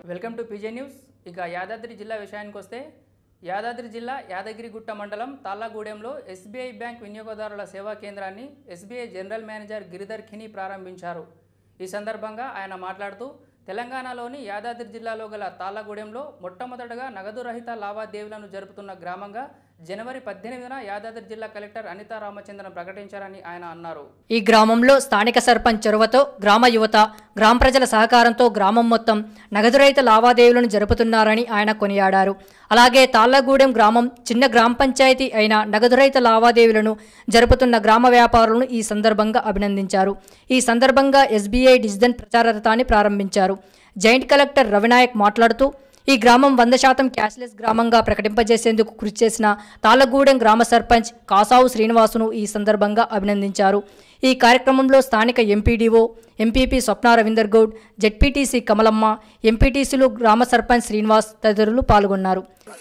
welcome to PJ news ఇక యాదాద్రి జిల్లా విషయానికి వస్తే యాదాద్రి జిల్లా యాదగిరిగుట్ట మండలం తాళ్ళగూడెంలో ఎస్బీఐ బ్యాంక్ వినియోగదారుల సేవా కేంద్రాన్ని ఎస్బీఐ జనరల్ మేనేజర్ గిరిధర్ ఖిని ప్రారంభించారు ఈ సందర్భంగా ఆయన మాట్లాడుతూ తెలంగాణలోని యాదాద్రి జిల్లాలో గల తాళ్ళగూడెంలో మొట్టమొదటగా నగదు రహిత లావాదేవీలను జరుపుతున్న గ్రామంగా జనవరి పద్దెనిమిదిన యాదాద్రి జిల్లా కలెక్టర్ అనితా రామచంద్రన్ ప్రకటించారని ఆయన అన్నారు ఈ గ్రామంలో స్థానిక సర్పంచ్ చొరవతో గ్రామ యువత గ్రామ ప్రజల సహకారంతో గ్రామం మొత్తం నగదు రహిత లావాదేవీలను జరుపుతున్నారని ఆయన కొనియాడారు అలాగే తాళ్లగూడెం గ్రామం చిన్న గ్రామ పంచాయతీ అయిన నగదు రహిత లావాదేవీలను జరుపుతున్న గ్రామ వ్యాపారులను ఈ సందర్భంగా అభినందించారు ఈ సందర్భంగా ఎస్బీఐ డిజిటల్ ప్రచార రథాన్ని ప్రారంభించారు జాయింట్ కలెక్టర్ రవినాయక్ మాట్లాడుతూ ఈ గ్రామం వంద శాతం క్యాష్లెస్ గ్రామంగా ప్రకటింపజేసేందుకు కృషి చేసిన తాళ్లగూడెం గ్రామ సర్పంచ్ కాసావు శ్రీనివాసును ఈ సందర్భంగా అభినందించారు ఈ కార్యక్రమంలో స్థానిక MPDO MPP Swapna Ravinder Goud ZPTC Kamalamma ఎంపీటీసీలు గ్రామ సర్పంచ్ శ్రీనివాస్ తదితరులు పాల్గొన్నారు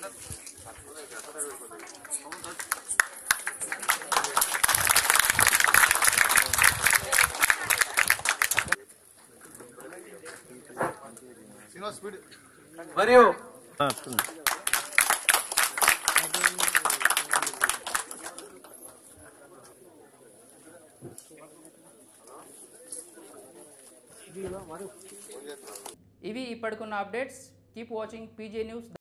మరియు ఇవి ఇప్పటికున్న updates keep watching PJ news